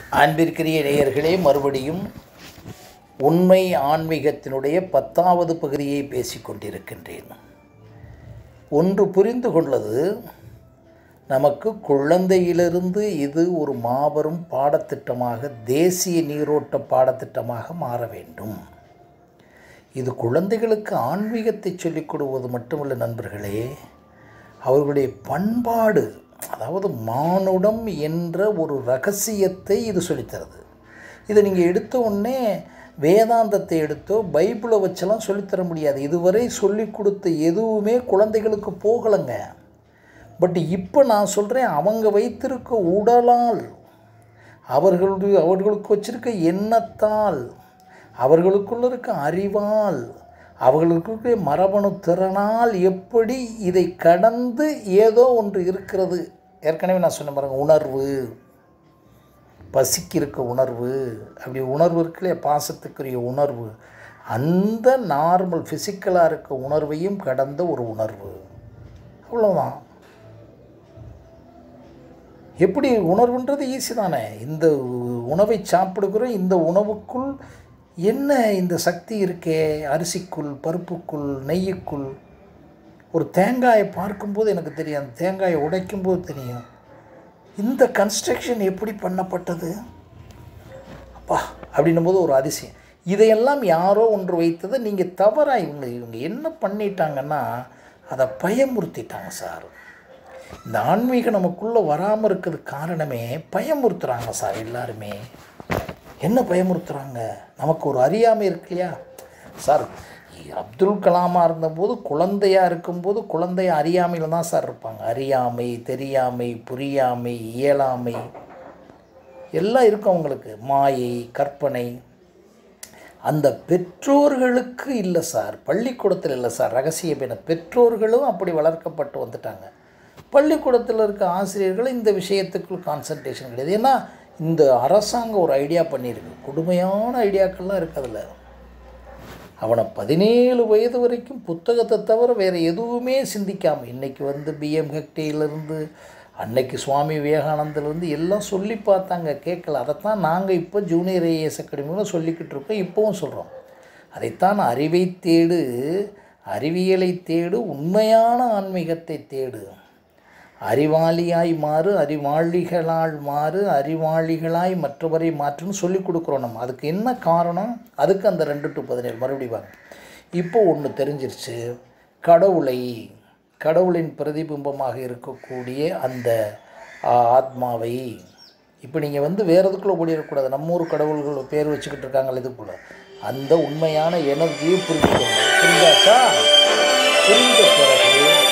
அன்பிற்குரிய நேயர்களே மறுபடியும் உண்மை ஆன்மீகத்தினுடைய பத்தாவது பகுதியை பேசிக்கொண்டிருக்கின்றேன் ஒன்று புரிந்து கொள்ளது நமக்கு குழந்தையிலிருந்து இது ஒரு மாபெரும் பாடத்திட்டமாக தேசிய நீரோட்ட பாடத்திட்டமாக மாற வேண்டும் இது குழந்தைகளுக்கு ஆன்மீகத்தை சொல்லிக் கொடுவது மட்டுமல்ல நண்பர்களே அவர்களுடைய பண்பாடு அதாவது மானுடம் என்ற ஒரு ரகசியத்தை இது சொல்லித்தருது இதை நீங்கள் எடுத்த உடனே வேதாந்தத்தை எடுத்தோ பைபிளை வச்செல்லாம் சொல்லித்தர முடியாது இதுவரை சொல்லி கொடுத்த எதுவுமே குழந்தைகளுக்கு போகலைங்க பட் இப்போ நான் சொல்கிறேன் அவங்க வைத்திருக்க உடலால் அவர்களுடைய அவர்களுக்கு வச்சிருக்க எண்ணத்தால் அவர்களுக்குள்ள இருக்க அறிவால் அவர்களுக்கு மரபணு திறனால் எப்படி இதை கடந்து ஏதோ ஒன்று இருக்கிறது ஏற்கனவே நான் சொன்ன பாருங்க உணர்வு பசிக்கு இருக்க உணர்வு அப்படி உணர்வு இருக்குல்லையே பாசத்துக்குரிய உணர்வு அந்த நார்மல் ஃபிசிக்கலாக இருக்க உணர்வையும் கடந்த ஒரு உணர்வு அவ்வளோதான் எப்படி உணர்வுன்றது ஈஸி தானே இந்த உணவை சாப்பிடுகிறோம் இந்த உணவுக்குள் என்ன இந்த சக்தி இருக்கே அரிசிக்குள் பருப்புக்குள் நெய்யுக்குள் ஒரு தேங்காயை பார்க்கும்போது எனக்கு தெரியும் அந்த தேங்காயை உடைக்கும்போது தெரியும் இந்த கன்ஸ்ட்ரக்ஷன் எப்படி பண்ணப்பட்டது அப்பா அப்படின்னும் போது ஒரு அதிசயம் இதையெல்லாம் யாரோ ஒன்று வைத்ததை நீங்கள் தவறாக இவங்க இவங்க என்ன பண்ணிட்டாங்கன்னா அதை பயமுறுத்திட்டாங்க சார் இந்த ஆன்மீகம் நமக்குள்ளே வராமல் இருக்கிறதுக்கு காரணமே பயமுறுத்துகிறாங்க சார் எல்லாருமே என்ன பயமுறுத்துகிறாங்க நமக்கு ஒரு அறியாமை இருக்கு இல்லையா சார் அப்துல் கலாமாக இருந்தபோது குழந்தையாக இருக்கும்போது குழந்தை அறியாமையில் தான் சார் இருப்பாங்க அறியாமை தெரியாமை புரியாமை இயலாமை எல்லாம் இருக்கும் அவங்களுக்கு மாயை கற்பனை அந்த பெற்றோர்களுக்கு இல்லை சார் பள்ளிக்கூடத்தில் இல்லை சார் ரகசிய பெண பெற்றோர்களும் அப்படி வளர்க்கப்பட்டு வந்துட்டாங்க பள்ளிக்கூடத்தில் இருக்க ஆசிரியர்கள் இந்த விஷயத்துக்குள் கான்சன்ட்ரேஷன் கிடையாது ஏன்னா இந்த அரசாங்கம் ஒரு ஐடியா பண்ணியிருக்கு கொடுமையான ஐடியாக்கள்லாம் இருக்குது அதில் அவனை பதினேழு வயது வரைக்கும் புத்தகத்தை தவிர வேறு எதுவுமே சிந்திக்காமல் இன்றைக்கி வந்து பிஎம் ஹெக்டேலேருந்து அன்னைக்கு சுவாமி விவேகானந்திலேருந்து எல்லாம் சொல்லி பார்த்தாங்க கேட்கல அதைத்தான் நாங்கள் இப்போ ஜூனியர் ஐஏஎஸ் அகாடமியில் சொல்லிக்கிட்டு இருக்கோம் இப்போவும் சொல்கிறோம் அதைத்தான் அறிவை தேடு அறிவியலை தேடு உண்மையான ஆன்மீகத்தை தேடு அறிவாளியாய் மாறு அறிவாளிகளால் மாறு அறிவாளிகளாய் மற்றவரை மாற்றுன்னு சொல்லி கொடுக்குறோம் நம்ம அதுக்கு என்ன காரணம் அதுக்கு அந்த ரெண்டு டு பதினேழு மறுபடியும் வாங்க இப்போ ஒன்று தெரிஞ்சிருச்சு கடவுளை கடவுளின் பிரதிபிம்பமாக இருக்கக்கூடிய அந்த ஆத்மாவை இப்போ நீங்கள் வந்து வேறு எதுக்குள்ளே ஓடிடக்கூடாது நம்ம ஊர் கடவுள்கள் பேர் வச்சுக்கிட்டு இருக்காங்களே இதுக்குள்ள அந்த உண்மையான எனர்ஜியை புரிஞ்சுக்கணும் புரிஞ்சாச்சா புரிஞ்ச பிறகு